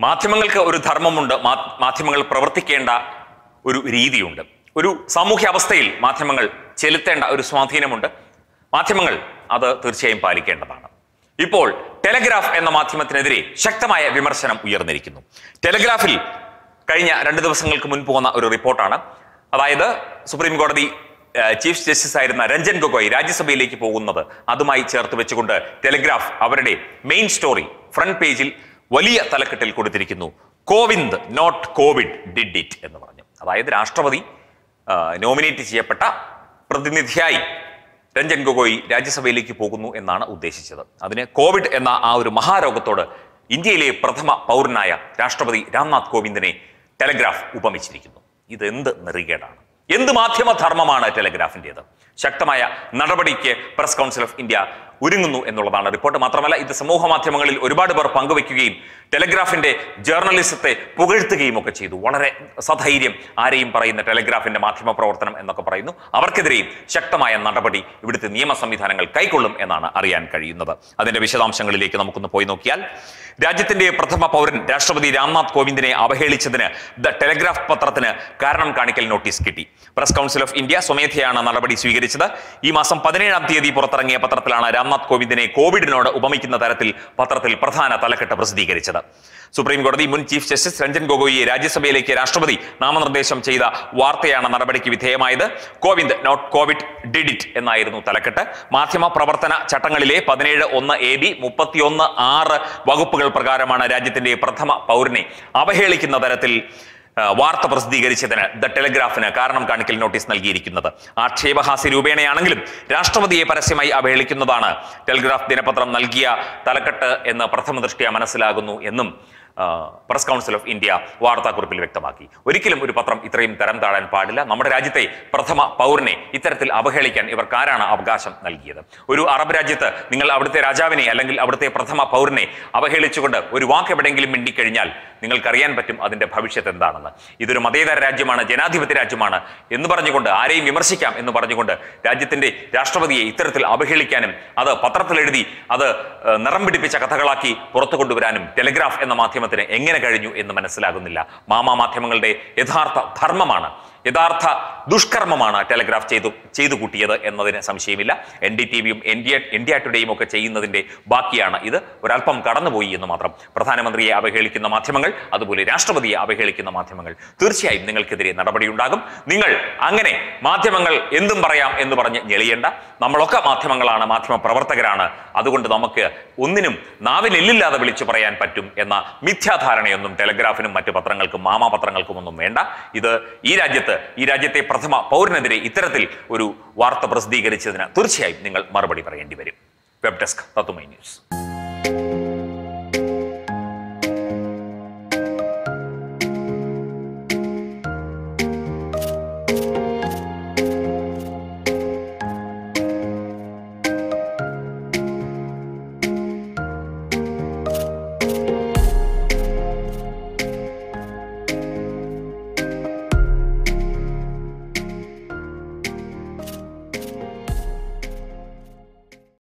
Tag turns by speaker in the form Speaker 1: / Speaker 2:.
Speaker 1: മാധ്യമങ്ങൾക്ക് ഒരു ധർമ്മമുണ്ട് മാ- മാധ്യമങ്ങൾ പ്രവർത്തിക്കേണ്ട ഒരു രീതിയുണ്ട് ഒരു സാമൂഹ്യ അവസ്ഥയിൽ മാധ്യമങ്ങൾ ചെലുത്തേണ്ട ഒരു സ്വാധീനമുണ്ട് മാധ്യമങ്ങൾ അത് തീർച്ചയായും പാലിക്കേണ്ടതാണ് ഇപ്പോൾ ടെലഗ്രാഫ് എന്ന മാധ്യമത്തിനെതിരെ ശക്തമായ വിമർശനം ഉയർന്നിരിക്കുന്നു ടെലഗ്രാഫിൽ കഴിഞ്ഞ രണ്ട് ദിവസങ്ങൾക്ക് മുൻപ് വന്ന ഒരു റിപ്പോർട്ടാണ് അതായത് സുപ്രീം കോടതി ഏഹ്, ചീഫ് ജസ്റ്റിസ് ആയിരുന്ന രഞ്ജൻ ഗൊഗോയ് രാജ്യസഭയിലേക്ക് പോകുന്നത് അതുമായി ചേർത്ത് വെച്ചുകൊണ്ട് ടെലിഗ്രാഫ് അവരുടെ മെയിൻ സ്റ്റോറി ഫ്രണ്ട് പേജിൽ വലിയ തലക്കെട്ടിൽ കൊടുത്തിരിക്കുന്നു Kovind not Covid did it എന്ന് പറഞ്ഞു അതായത് രാഷ്ട്രപതി നോമിനേറ്റ് ചെയ്യപ്പെട്ട പ്രതിനിധിയായി രഞ്ജൻ ഗൊഗോയ് രാജ്യസഭയിലേക്ക് പോകുന്നു എന്നാണ് ഉദ്ദേശിച്ചത് അതിന് കോവിഡ് എന്ന ആ ഒരു മഹാരോഗത്തോട് ഇന്ത്യയിലെ പ്രഥമ പൗരനായ രാഷ്ട്രപതി രാംനാഥ് കോവിന്ദിനെ ടെലഗ്രാഫ് ഉപമിച്ചിരിക്കുന്നു ഇത് എന്ത് നെറികേടാണ് എന്ത് മാധ്യമധർമ്മമാണ് ടെലഗ്രാഫിൻ്റെത് ശക്തമായ നടപടിക്ക് പ്രസ് കൗൺസിൽ ഓഫ് ഇന്ത്യ ഒരുങ്ങുന്നു എന്നുള്ളതാണ് റിപ്പോർട്ട് മാത്രമല്ല ഇത് സമൂഹ മാധ്യമങ്ങളിൽ ഒരുപാട് പേർ പങ്കുവയ്ക്കുകയും ടെലഗ്രാഫിന്റെ ജേർണലിസത്തെ പുകഴ്ത്തുകയും ഒക്കെ ചെയ്തു വളരെ സധൈര്യം ആരെയും പറയുന്ന ടെലഗ്രാഫിന്റെ മാധ്യമ പ്രവർത്തനം എന്നൊക്കെ പറയുന്നു അവർക്കെതിരെയും ശക്തമായ നടപടി ഇവിടുത്തെ നിയമ സംവിധാനങ്ങൾ കൈക്കൊള്ളും എന്നാണ് അറിയാൻ കഴിയുന്നത് അതിന്റെ വിശദാംശങ്ങളിലേക്ക് നമുക്കൊന്ന് പോയി നോക്കിയാൽ രാജ്യത്തിന്റെ പ്രഥമ പൗരൻ രാഷ്ട്രപതി രാംനാഥ് കോവിന്ദിനെ അവഹേളിച്ചതിന് ദ ടെലഗ്രാഫ് പത്രത്തിന് കാരണം കാണിക്കൽ നോട്ടീസ് കിട്ടി പ്രസ് കൗൺസിൽ ഓഫ് ഇന്ത്യ സ്വമേധയാണ് നടപടി സ്വീകരിച്ചത് ഈ മാസം പതിനേഴാം തീയതി പുറത്തിറങ്ങിയ പത്രത്തിലാണ് രാംനാഥ് കോവിന്ദിനെ കോവിഡിനോട് ഉപമിക്കുന്ന തരത്തിൽ പത്രത്തിൽ പ്രധാന തലക്കെട്ട് പ്രസിദ്ധീകരിച്ചത് സുപ്രീം കോടതി മുൻ ചീഫ് ജസ്റ്റിസ് രഞ്ജൻ ഗൊഗോയിയെ രാജ്യസഭയിലേക്ക് രാഷ്ട്രപതി നാമനിർദ്ദേശം ചെയ്ത വാർത്തയാണ് നടപടിക്ക് വിധേയമായത് കോവിന്ദ് നോട്ട് കോവിഡ് ഡിഡിറ്റ് എന്നായിരുന്നു തലക്കെട്ട് മാധ്യമ പ്രവർത്തന ചട്ടങ്ങളിലെ പതിനേഴ് ഒന്ന് എ ബി മുപ്പത്തിയൊന്ന് ആറ് വകുപ്പുകൾ പ്രകാരമാണ് രാജ്യത്തിന്റെ പ്രഥമ പൗരനെ അവഹേളിക്കുന്ന തരത്തിൽ ആ, വാർത്ത പ്രസിദ്ധീകരിച്ചതിന് ദ ടെലിഗ്രാഫിന് കാരണം കാണിക്കൽ നോട്ടീസ് നൽകിയിരിക്കുന്നത് ആക്ഷേപഹാസ്യ രൂപേണയാണെങ്കിലും രാഷ്ട്രപതിയെ പരസ്യമായി അവഹേളിക്കുന്നതാണ് ടെലിഗ്രാഫ് ദിനപത്രം നൽകിയ തലക്കെട്ട് എന്ന് പ്രഥമ ദൃഷ്ടിയ മനസ്സിലാകുന്നു എന്നും ആ, പ്രസ് കൗൺസിൽ ഓഫ് ഇന്ത്യ വാർത്താക്കുറിപ്പിൽ വ്യക്തമാക്കി ഒരിക്കലും ഒരു പത്രം ഇത്രയും തരം താഴാൻ പാടില്ല നമ്മുടെ രാജ്യത്തെ പ്രഥമ പൗരനെ ഇത്തരത്തിൽ അവഹേളിക്കാൻ ഇവർക്ക് ആരാണ് അവകാശം നൽകിയത് ഒരു അറബ് രാജ്യത്ത് നിങ്ങൾ അവിടുത്തെ രാജാവിനെ അല്ലെങ്കിൽ അവിടുത്തെ പ്രഥമ പൗരനെ അവഹേളിച്ചുകൊണ്ട് ഒരു വാക്ക് എവിടെയെങ്കിലും മിണ്ടിക്കഴിഞ്ഞാൽ നിങ്ങൾക്കറിയാൻ പറ്റും അതിന്റെ ഭവിഷ്യത്ത് എന്താണെന്ന് ഇതൊരു മതേതര രാജ്യമാണ് ജനാധിപത്യ രാജ്യമാണ് എന്ന് പറഞ്ഞുകൊണ്ട് ആരെയും വിമർശിക്കാം എന്ന് പറഞ്ഞുകൊണ്ട് രാജ്യത്തിന്റെ രാഷ്ട്രപതിയെ ഇത്തരത്തിൽ അവഹേളിക്കാനും അത് പത്രത്തിൽ എഴുതി അത് ഏഹ്, നിറം പിടിപ്പിച്ച കഥകളാക്കി പുറത്തു കൊണ്ടുവരാനും ടെലിഗ്രാഫ് എന്ന മാധ്യമത്തിന് എങ്ങനെ കഴിഞ്ഞു എന്ന് മനസ്സിലാകുന്നില്ല മാമാ മാധ്യമങ്ങളുടെ യഥാർത്ഥ ധർമ്മമാണ് യഥാർത്ഥ ദുഷ്കർമ്മമാണ് ടെലിഗ്രാഫ് ചെയ്തു ചെയ്തു കൂട്ടിയത് എന്നതിന് സംശയമില്ല എൻ ഡി ടി വിയും ഇന്ത്യ ഇന്ത്യ ടുഡേയും ഒക്കെ ചെയ്യുന്നതിന്റെ ബാക്കിയാണ് ഇത് ഒരല്പം കടന്നുപോയി എന്ന് മാത്രം പ്രധാനമന്ത്രിയെ അവഹേളിക്കുന്ന മാധ്യമങ്ങൾ അതുപോലെ രാഷ്ട്രപതിയെ അവഹേളിക്കുന്ന മാധ്യമങ്ങൾ തീർച്ചയായും നിങ്ങൾക്കെതിരെ നടപടിയുണ്ടാകും നിങ്ങൾ അങ്ങനെ മാധ്യമങ്ങൾ എന്തും പറയാം എന്ന് പറഞ്ഞ് ഞെളിയേണ്ട നമ്മളൊക്കെ മാധ്യമങ്ങളാണ് മാധ്യമ പ്രവർത്തകരാണ് അതുകൊണ്ട് നമുക്ക് ഒന്നിനും നാവിനെല്ലില്ലാതെ വിളിച്ചു പറയാൻ പറ്റും എന്ന മിഥ്യാധാരണയൊന്നും ടെലഗ്രാഫിനും മറ്റു പത്രങ്ങൾക്കും മാമാ പത്രങ്ങൾക്കും ഒന്നും വേണ്ട ഇത് ഈ രാജ്യത്ത് ഈ രാജ്യത്തെ പ്രഥമ പൗരനെതിരെ ഇത്തരത്തിൽ ഒരു വാർത്ത പ്രസിദ്ധീകരിച്ചതിന് തീർച്ചയായും നിങ്ങൾ മറുപടി പറയേണ്ടി വരും വെബ് ഡെസ്ക് തത്തുമൈ ന്യൂസ്